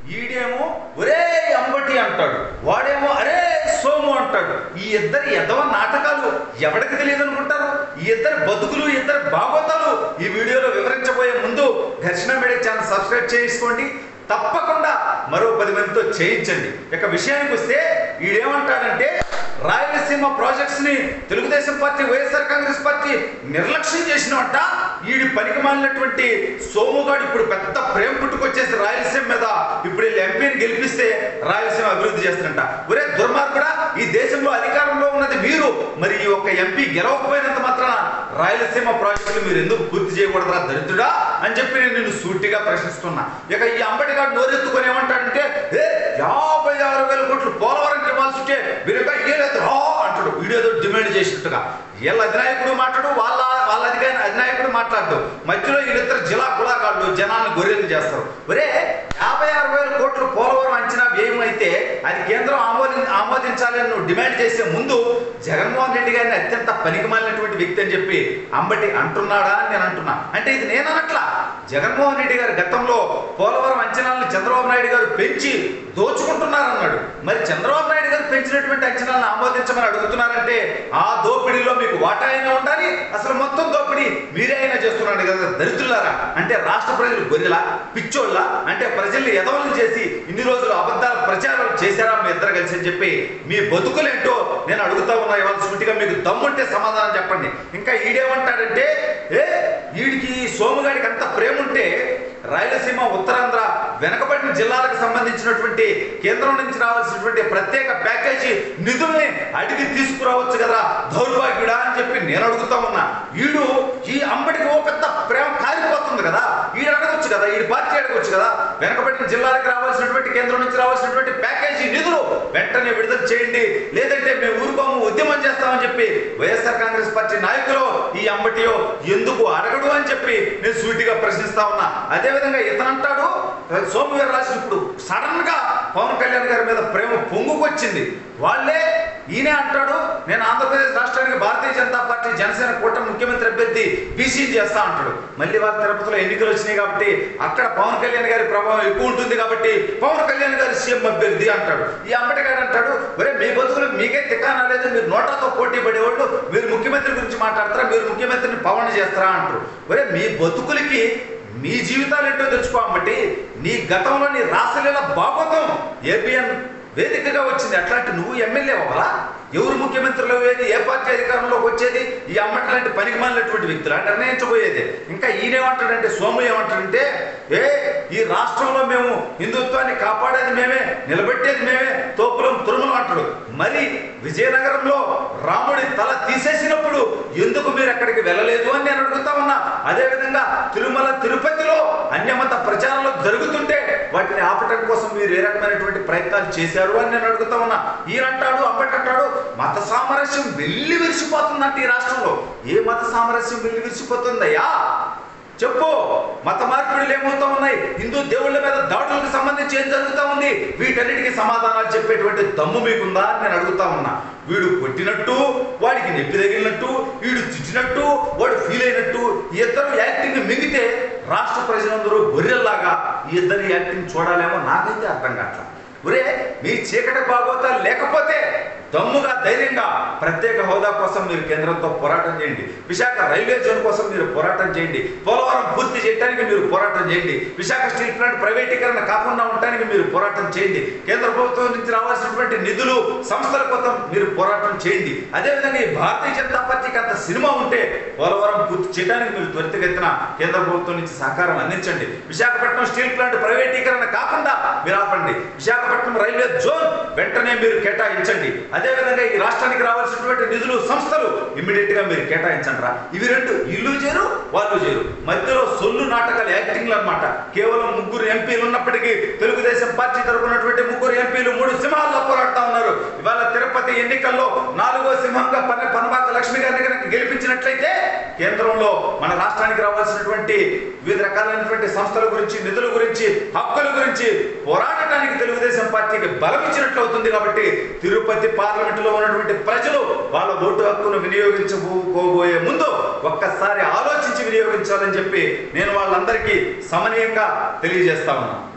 ఈడేమో ఒరే అంబటి అంటాడు వాడేమో అరే సోము అంటాడు ఈ ఇద్దరు ఎదవ నాటకాలు ఎవరికి తెలియదు అనుకుంటారు ఈ ఇద్దరు బతుకులు ఈ ఇద్దరు భాగవతాలు ఈ వీడియోలో వివరించబోయే ముందు ఘర్షణ మీడియా ఛానల్ సబ్స్క్రైబ్ చేసుకోండి తప్పకుండా మరో పది మందితో చేయించండి ఇక విషయానికి వస్తే ఈడేమంటాడంటే రాయలసీమ ప్రాజెక్ట్స్ ని తెలుగుదేశం పార్టీ వైఎస్ఆర్ కాంగ్రెస్ పార్టీ నిర్లక్ష్యం చేసినవంట ఈడి పనికి మాలినటువంటి సోముగాడు ఇప్పుడు పెద్ద ప్రేమ పుట్టుకొచ్చేసి రాయలసీమ మీద ఇప్పుడు వీళ్ళు ఎంపీని గెలిపిస్తే రాయలసీమ అభివృద్ధి చేస్తున్నట్ట ఒరే దుర్మార్గుడా ఈ దేశంలో అధికారంలో ఉన్నది మీరు మరి ఈ ఒక్క ఎంపీ గెలవకపోయినంత మాత్రాన రాయలసీమ ప్రాజెక్టులు మీరు ఎందుకు పూర్తి చేయకూడదురా దరిద్రుడా అని చెప్పి నేను నిన్ను సూటిగా ప్రశ్నిస్తున్నా ఇక ఈ అంబటిగాడు నోరెత్తుకొని ఏమంటాడంటే ఏ యాభై ఆరు వేల కోట్లు పోలవరం ఇవ్వాల్సి ఉంటే మీరు ఇంకా ఇయ్యలేదు రా అంటాడు వీడియో డిమాండ్ చేసినట్టుగా వీళ్ళ అధినాయకుడు మాట్లాడు వాళ్ళ వాళ్ళ అధికారి అధినాయకుడు మాట్లాడు మధ్యలో వీళ్ళిద్దరు జిల్లా కులాగాళ్ళు జనాలను గొర్రెలు చేస్తారు ఒరే యాభై ఆరు వేల కోట్లు పోలవరం అంచనా వ్యయం అయితే అది కేంద్రం ఆమోది ఆమోదించాలని నువ్వు డిమాండ్ చేసే ముందు జగన్మోహన్ రెడ్డి గారిని అత్యంత పనికిమాలినటువంటి వ్యక్తి అని చెప్పి అంబటి అంటున్నాడా అని నేను అంటున్నా అంటే ఇది నేను అనట్లా జగన్మోహన్ రెడ్డి గారు గతంలో పోలవరం అంచనాలను చంద్రబాబు నాయుడు గారు పెంచి దోచుకుంటున్నారన్నాడు మరి చంద్రబాబు నాయుడు గారు పెంచినటువంటి అంచనాలను ఆమోదించమని అడుగుతున్నారంటే ఆ దోపిడీలో మీకు వాటా అయినా ఉండాలి అసలు మొత్తం దోపిడీ మీరే అయినా చేస్తున్నాడు కదా దరిద్రులారా అంటే రాష్ట్ర ప్రజలు గొర్రెల పిచ్చోళ్ళ అంటే ప్రజల్ని ఎదవలు చేసి ఇన్ని రోజులు అబద్ధాల ప్రచారం చేశారా మీ ఇద్దరు కలిసి అని చెప్పి మీ బతుకులేంటో నేను అడుగుతా ఉన్నా ఇవాళ సూటిగా మీకు దమ్ముంటే సమాధానం చెప్పండి ఇంకా ఈడేమంటాడంటే ఏ వీడికి సోముగాడికి అంత ప్రేమ ఉంటే రాయలసీమ ఉత్తరాంధ్ర వెనకబడిన జిల్లాలకు సంబంధించినటువంటి కేంద్రం నుంచి రావాల్సినటువంటి ప్రత్యేక ప్యాకేజీ నిధుల్ని అడిగి తీసుకురావచ్చు కదా దౌర్భాగ్యుడా అని చెప్పి నేను అడుగుతా ఉన్నా వీడు ఈ అంబడికి ఓ పెద్ద ప్రేమ కారిపోతుంది కదా ఈడు అడగవచ్చు కదా ఈ పార్టీ అడగవచ్చు కదా వెనకబడిన జిల్లాలకు రావాల్సినటువంటి కేంద్రం నుంచి రావాల్సినటువంటి ప్యాకేజీ నిధులు వెంటనే విడుదల చేయండి లేదంటే మేము ఊరుకోము ఉద్యమం చేస్తామని చెప్పి వైఎస్ఆర్ కాంగ్రెస్ పార్టీ నాయకులు ఈ అంబటియో ఎందుకు అడగడు అని చెప్పి నేను సూటిగా ప్రశ్నిస్తా ఉన్నా అదేవిధంగా ఇతనంటాడు సోమవీర రాజు ఇప్పుడు సడన్ గా పవన్ కళ్యాణ్ గారి మీద ప్రేమ పొంగుకొచ్చింది వాళ్ళే ఈయనే అంటాడు నేను ఆంధ్రప్రదేశ్ రాష్ట్రానికి భారతీయ జనతా పార్టీ జనసేన కూటమి ముఖ్యమంత్రి అభ్యర్థి బీసీ చేస్తా అంటాడు మళ్ళీ వాళ్ళ తిరుపతిలో ఎన్నికలు వచ్చినాయి కాబట్టి అక్కడ పవన్ కళ్యాణ్ గారి ప్రభావం ఎక్కువ ఉంటుంది కాబట్టి పవన్ కళ్యాణ్ గారి సీఎం అభ్యర్థి అంటాడు ఈ అంబటిగాడు అంటాడు ఒరే మీ బతుకులు మీకే తిక్కానా లేదు మీరు నోటాతో పోటీ పడేవాళ్ళు మీరు ముఖ్యమంత్రి గురించి మాట్లాడతారా మీరు ముఖ్యమంత్రిని పవన్ చేస్తారా అంటారు ఒరే మీ బతుకులకి మీ జీవితాలు ఏంటో తెలుసుకోబట్టి నీ గతంలో నీ రాసలీల భాగవతం ఏబిఎన్ వేదికగా వచ్చింది అట్లాంటి నువ్వు ఎమ్మెల్యే అవ్వాలా ఎవరు ముఖ్యమంత్రులు అయ్యేది ఏ పార్టీ అధికారంలోకి వచ్చేది ఈ అమ్మటి లాంటి పనికి మాలినటువంటి వ్యక్తులు నిర్ణయించబోయేది ఇంకా ఈయనేమంటాడంటే సోము ఏమంటాడంటే ఏ ఈ రాష్ట్రంలో మేము హిందుత్వాన్ని కాపాడేది మేమే నిలబెట్టేది మేమే తోపులం తురుములం అంటాడు మరి విజయనగరంలో రాముడి తల తీసేసినప్పుడు ఎందుకు మీరు అక్కడికి వెళ్ళలేదు అని నేను అడుగుతా ఉన్నా అదేవిధంగా తిరుమల తిరుపతిలో అన్యమత ప్రచారంలో జరుగుతుంటే వాటిని ఆపటం కోసం మీరు ఏ రకమైనటువంటి ప్రయత్నాలు చేశారు అని నేను అడుగుతా ఉన్నా ఈయనంటాడు అంబటంటాడు మత సామరస్యం వెళ్ళి విరిసిపోతుందంటే ఈ రాష్ట్రంలో ఏ మత సామరస్యం వెళ్ళి విరిసిపోతుందయ్యా చెప్పు మత మార్పిడులు ఏమవుతా ఉన్నాయి హిందూ దేవుళ్ళ మీద దాడులకు సంబంధించి ఏం జరుగుతా ఉంది వీటన్నిటికీ సమాధానాలు చెప్పేటువంటి దమ్ము మీకుందా అని నేను అడుగుతా ఉన్నా వీడు కొట్టినట్టు వాడికి నొప్పి తగిలినట్టు వీడు తిట్టినట్టు వాడు ఫీల్ అయినట్టు ఈ ఇద్దరు యాక్టింగ్ మింగితే రాష్ట్ర ప్రజలందరూ గొర్రెల్లాగా ఈ ఇద్దరి యాక్టింగ్ చూడాలేమో నాకైతే అర్థం కావట్లా ఒరే మీ చీకటి బాగోతాలు లేకపోతే దమ్ముగా ధైర్యంగా ప్రత్యేక హోదా కోసం మీరు కేంద్రంతో పోరాటం చేయండి విశాఖ రైల్వే జోన్ కోసం మీరు పోరాటం చేయండి పోలవరం పూర్తి చేయడానికి మీరు పోరాటం చేయండి విశాఖ స్టీల్ ప్లాంట్ ప్రైవేటీకరణ కాకుండా ఉండడానికి మీరు పోరాటం చేయండి కేంద్ర ప్రభుత్వం నుంచి రావాల్సినటువంటి నిధులు సంస్థల కోసం మీరు పోరాటం చేయండి అదేవిధంగా ఈ భారతీయ జనతా పార్టీకి అంత సినిమా ఉంటే పోలవరం పూర్తి చేయడానికి మీరు త్వరితగతిన కేంద్ర ప్రభుత్వం నుంచి సహకారం అందించండి విశాఖపట్నం స్టీల్ ప్లాంట్ ప్రైవేటీకరణ కాకుండా మీరు ఆపండి విశాఖపట్నం రైల్వే జోన్ వెంటనే మీరు కేటాయించండి అదేవిధంగా ఈ రాష్ట్రానికి రావాల్సినటువంటి నిధులు సంస్థలు ఇమ్మీడియట్ గా మీరు కేటాయించండి రా ఇవి రెండు ఇల్లు చేరు వాళ్ళు చేరు మధ్యలో సొల్లు నాటకాలు యాక్టింగ్లు అన్నమాట కేవలం ముగ్గురు ఎంపీలు ఉన్నప్పటికీ తెలుగుదేశం పార్టీ తరపునటువంటి ముగ్గురు ఎంపీలు మూడు సింహాల్లో పోరాడుతా ఉన్నారు ఇవాళ తిరుపతి ఎన్నికల్లో నాలుగో సింహంగా పన పనబాక లక్ష్మి గారిని కనుక గెలిపించినట్లయితే కేంద్రంలో మన రాష్ట్రానికి రావాల్సినటువంటి వివిధ రకాలైనటువంటి సంస్థల గురించి నిధుల గురించి హక్కుల గురించి పోరాడటానికి తెలుగుదేశం పార్టీకి బలం ఇచ్చినట్లు అవుతుంది కాబట్టి తిరుపతి పార్లమెంటులో ఉన్నటువంటి ప్రజలు వాళ్ళ ఓటు హక్కును వినియోగించబోబోయే ముందు ఒక్కసారి ఆలోచించి వినియోగించాలని చెప్పి నేను వాళ్ళందరికీ సమనీయంగా తెలియజేస్తా ఉన్నాను